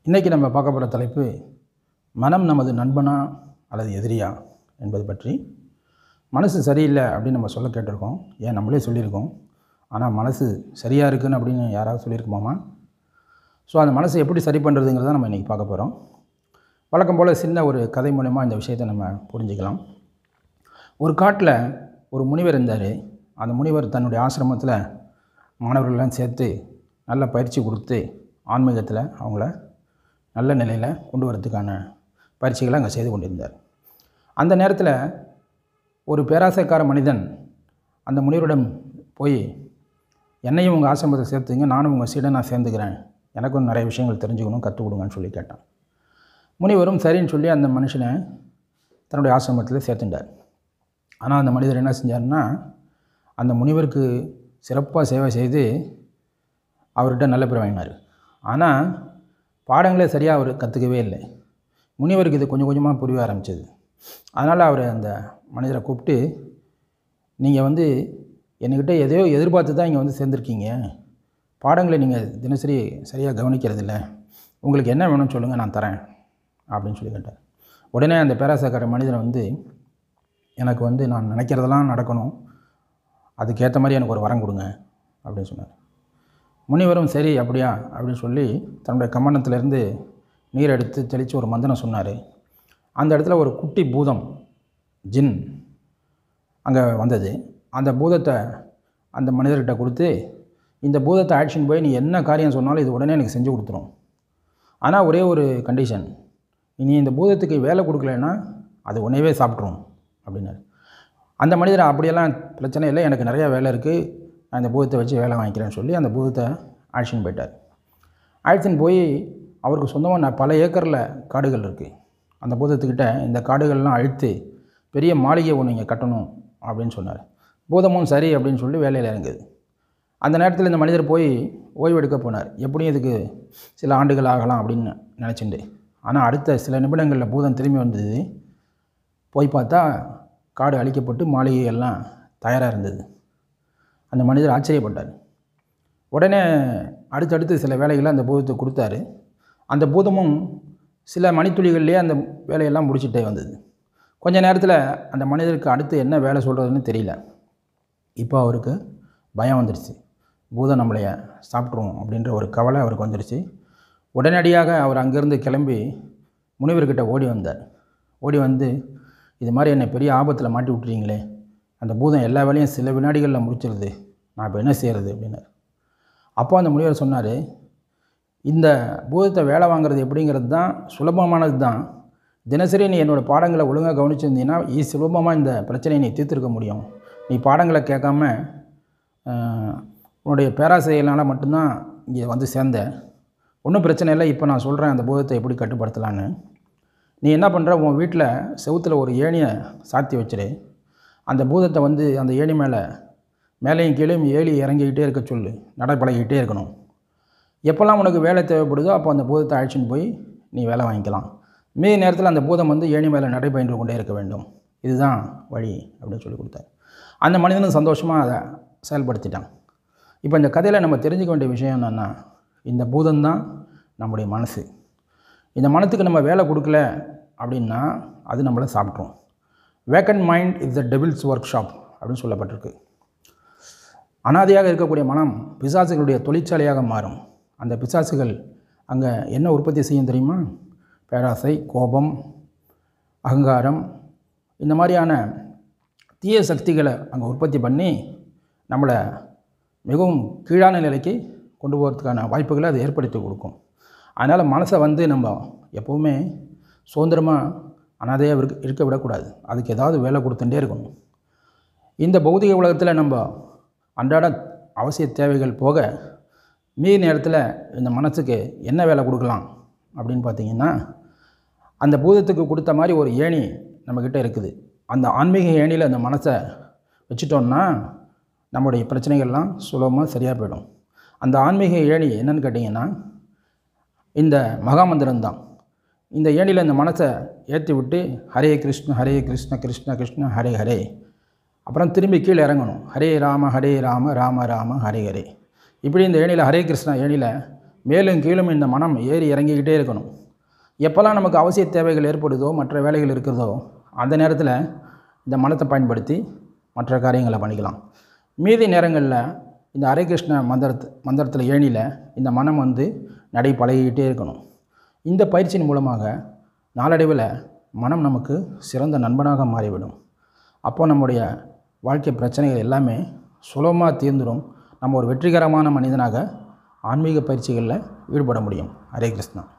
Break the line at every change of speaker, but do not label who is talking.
இன்றைக்கி நம்ம பார்க்க போகிற தலைப்பு மனம் நமது நண்பனா அல்லது எதிரியா என்பது பற்றி மனசு சரியில்லை அப்படின்னு நம்ம சொல்ல கேட்டிருக்கோம் ஏன் நம்மளே சொல்லியிருக்கோம் ஆனால் மனசு சரியாக இருக்குன்னு அப்படின்னு யாராவது சொல்லியிருக்குமாமா ஸோ அந்த மனசை எப்படி சரி பண்ணுறதுங்கிறத நம்ம இன்றைக்கி பார்க்க போகிறோம் வழக்கம் போல் சின்ன ஒரு கதை மூலமாக இந்த விஷயத்தை நம்ம புரிஞ்சுக்கலாம் ஒரு காட்டில் ஒரு முனிவர் இருந்தார் அந்த முனிவர் தன்னுடைய ஆசிரமத்தில் மாணவர்களெல்லாம் சேர்த்து நல்ல பயிற்சி கொடுத்து ஆன்மீகத்தில் அவங்கள நல்ல நிலையில் கொண்டு வரதுக்கான பயிற்சிகளை அங்கே செய்து கொண்டிருந்தார் அந்த நேரத்தில் ஒரு பேராசைக்கார மனிதன் அந்த முனிவரிடம் போய் என்னையும் உங்கள் ஆசிரமத்தை சேர்த்துங்க நானும் உங்கள் சீடை நான் சேர்ந்துக்கிறேன் எனக்கும் நிறைய விஷயங்கள் தெரிஞ்சுக்கணும் கற்றுக் கொடுங்கன்னு சொல்லி கேட்டான் முனிவரும் சரின்னு சொல்லி அந்த மனுஷனை தன்னுடைய ஆசிரமத்தில் சேர்த்துட்டார் ஆனால் அந்த மனிதர் என்ன செஞ்சார்னா அந்த முனிவருக்கு சிறப்பாக சேவை செய்து அவர்கிட்ட நல்ல பேர் வாங்கினார் ஆனால் பாடங்களே சரியாக அவர் கற்றுக்கவே இல்லை முனிவருக்கு இது கொஞ்சம் கொஞ்சமாக புரிய ஆரம்பிச்சது அதனால் அவர் அந்த மனிதரை கூப்பிட்டு நீங்கள் வந்து என்கிட்ட எதையோ எதிர்பார்த்து தான் இங்கே வந்து சேர்ந்துருக்கீங்க பாடங்களை நீங்கள் தினசரி சரியாக கவனிக்கிறதில்ல உங்களுக்கு என்ன வேணும்னு சொல்லுங்கள் நான் தரேன் அப்படின்னு சொல்லி கேட்டார் உடனே அந்த பேராசக்கார மனிதனை வந்து எனக்கு வந்து நான் நினைக்கிறதெல்லாம் நடக்கணும் அதுக்கேற்ற மாதிரி எனக்கு ஒரு வரம் கொடுங்க அப்படின்னு சொன்னார் முனிவரும் சரி அப்படியா அப்படின்னு சொல்லி தன்னுடைய கமண்டத்திலேருந்து நீர் எடுத்து தெளித்து ஒரு மந்தனம் சொன்னார் அந்த இடத்துல ஒரு குட்டி பூதம் ஜின் அங்கே வந்தது அந்த பூதத்தை அந்த மனிதர்கிட்ட கொடுத்து இந்த பூதத்தை ஆக்ஷன் போய் நீ என்ன காரியம் சொன்னாலும் இது உடனே எனக்கு செஞ்சு கொடுத்துரும் ஆனால் ஒரே ஒரு கண்டிஷன் நீ இந்த பூதத்துக்கு வேலை கொடுக்கலன்னா அது உடனேவே சாப்பிட்ரும் அப்படின்னாரு அந்த மனிதர் அப்படியெல்லாம் பிரச்சனை இல்லை எனக்கு நிறையா வேலை இருக்குது நான் இந்த பூதத்தை வச்சு வேலை வாங்கிக்கிறேன்னு சொல்லி அந்த பூதத்தை ஆக்ஷன் போயிட்டார் ஆக்ஷன் போய் அவருக்கு சொந்தமாக நான் பல ஏக்கரில் காடுகள் இருக்குது அந்த பூதத்துக்கிட்ட இந்த காடுகள்லாம் அழித்து பெரிய மாளிகை ஒன்று இங்கே கட்டணும் அப்படின்னு சொன்னார் பூதமும் சரி அப்படின்னு சொல்லி வேலையில் இறங்குது அந்த நேரத்தில் இந்த மனிதர் போய் ஓய்வெடுக்க போனார் எப்படியும் இதுக்கு சில ஆண்டுகள் ஆகலாம் அப்படின்னு நினச்சிண்டு ஆனால் அடுத்த சில நிமிடங்களில் பூதம் திரும்பி வந்தது போய் பார்த்தா காடு அழிக்கப்பட்டு மாளிகை எல்லாம் தயாராக இருந்தது அந்த மனிதர் ஆச்சரியப்பட்டார் உடனே அடுத்தடுத்து சில வேலைகளை அந்த பூதத்துக்கு கொடுத்தாரு அந்த பூதமும் சில மணித்துளிகள்லேயே அந்த வேலையெல்லாம் முடிச்சுட்டே வந்தது கொஞ்ச நேரத்தில் அந்த மனிதருக்கு அடுத்து என்ன வேலை சொல்கிறதுன்னு தெரியல இப்போ அவருக்கு பயம் வந்துடுச்சு பூதம் நம்மளைய சாப்பிட்ருவோம் அப்படின்ற ஒரு கவலை அவருக்கு வந்துடுச்சு உடனடியாக அவர் அங்கேருந்து கிளம்பி முனிவர்கிட்ட ஓடி வந்தார் ஓடி வந்து இது மாதிரி என்னை பெரிய ஆபத்தில் மாட்டி விட்டுறீங்களே அந்த பூதம் எல்லா வேலையும் சில வினாடிகளில் முடிச்சிருது நான் இப்போ என்ன செய்கிறது அப்படின்னாரு அப்போ அந்த முனிவர் சொன்னார் இந்த பூதத்தை வேலை வாங்குறது எப்படிங்கிறது தான் சுலபமானது தான் தினசரி நீ என்னோடய பாடங்களை ஒழுங்காக கவனிச்சிருந்தீங்கன்னா ஈ சுலபமாக இந்த பிரச்சனையை நீ தீர்த்திருக்க முடியும் நீ பாடங்களை கேட்காம ஆஹ், உன்னுடைய பேராசையினால் மட்டும்தான் இங்கே வந்து சேர்ந்த ஒன்றும் பிரச்சனை இல்லை இப்போ நான் சொல்கிறேன் அந்த பூதத்தை எப்படி கட்டுப்படுத்தலான்னு நீ என்ன பண்ணுற உன் வீட்டில் செவுத்தில் ஒரு ஏணியை சாத்தி வச்சிரு அந்த பூதத்தை வந்து அந்த ஏணி மேலே மேலேயும் கீழேயும் ஏறி இறங்கிக்கிட்டே இருக்க சொல்லு நடை பழகிக்கிட்டே இருக்கணும் எப்போல்லாம் உனக்கு வேலை தேவைப்படுதோ அப்போ அந்த பூதத்தை அழைச்சின்னு போய் நீ வேலை வாங்கிக்கலாம் மீதி நேரத்தில் அந்த பூதம் வந்து ஏணி மேலே நடைபயின்று கொண்டே இருக்க வேண்டும் இதுதான் வழி அப்படின்னு சொல்லி கொடுத்தாரு அந்த மனிதனும் சந்தோஷமாக அதை செயல்படுத்திட்டான் இப்போ இந்த கதையில் நம்ம தெரிஞ்சுக்க வேண்டிய விஷயம் என்னென்னா இந்த பூதம்தான் நம்முடைய மனசு இந்த மனத்துக்கு நம்ம வேலை கொடுக்கல அப்படின்னா அது நம்மளை சாப்பிட்ரும் vacant mind is the devil's workshop அப்படின்னு சொல்லப்பட்டிருக்கு அனாதையாக இருக்கக்கூடிய மனம் பிசாசுகளுடைய தொழிற்சாலையாக மாறும் அந்த பிசாசுகள் அங்கே என்ன உற்பத்தி செய்யும் தெரியுமா பேராசை கோபம் அகங்காரம் இந்த மாதிரியான தீய சக்திகளை அங்கே உற்பத்தி பண்ணி நம்மளை மிகவும் கீழான நிலைக்கு கொண்டு போகிறதுக்கான வாய்ப்புகளை அது ஏற்படுத்தி கொடுக்கும் அதனால் மனசை வந்து நம்ம எப்போவுமே சுதந்திரமாக அனாதையாக இருக்க இருக்க விடக்கூடாது அதுக்கு ஏதாவது வேலை கொடுத்துட்டே இருக்கணும் இந்த பௌதிக உலகத்தில் நம்ம அன்றாட அவசிய தேவைகள் போக மீதி நேரத்தில் இந்த மனசுக்கு என்ன வேலை கொடுக்கலாம் அப்படின்னு பார்த்தீங்கன்னா அந்த பூதத்துக்கு கொடுத்த மாதிரி ஒரு ஏணி நம்மக்கிட்ட இருக்குது அந்த ஆன்மீக ஏணியில் அந்த மனசை வச்சுட்டோம்னா நம்முடைய பிரச்சனைகள்லாம் சுலபமாக சரியாக போயிடும் அந்த ஆன்மீக ஏணி என்னன்னு கேட்டிங்கன்னா இந்த மகாமந்திரம் தான் இந்த ஏணியில் இந்த மனசை ஏற்றி விட்டு ஹரே கிருஷ்ண ஹரே கிருஷ்ண கிருஷ்ண கிருஷ்ண ஹரே ஹரே அப்புறம் திரும்பி கீழே இறங்கணும் ஹரே ராம ஹரே ராம ராம ராம ஹரே ஹரே இப்படி இந்த ஏணியில் ஹரே கிருஷ்ணா ஏணியில் மேலும் கீழும் இந்த மனம் ஏறி இறங்கிக்கிட்டே இருக்கணும் எப்போல்லாம் நமக்கு அவசிய தேவைகள் ஏற்படுதோ மற்ற வேலைகள் இருக்கிறதோ அந்த நேரத்தில் இந்த மனத்தை பயன்படுத்தி மற்ற காரியங்களை பண்ணிக்கலாம் மீதி நேரங்களில் இந்த ஹரே கிருஷ்ண மந்திரத்து மந்திரத்தில் ஏணியில் இந்த மனம் வந்து நடை பழகிக்கிட்டே இருக்கணும் இந்த பயிற்சியின் மூலமாக நாளடைவில் மனம் நமக்கு சிறந்த நண்பனாக மாறிவிடும் அப்போ நம்முடைய வாழ்க்கை பிரச்சனைகள் எல்லாமே சுலபமாக தீர்ந்துடும் நம்ம ஒரு வெற்றிகரமான மனிதனாக ஆன்மீக பயிற்சிகளில் ஈடுபட முடியும் ஹரே கிருஷ்ணா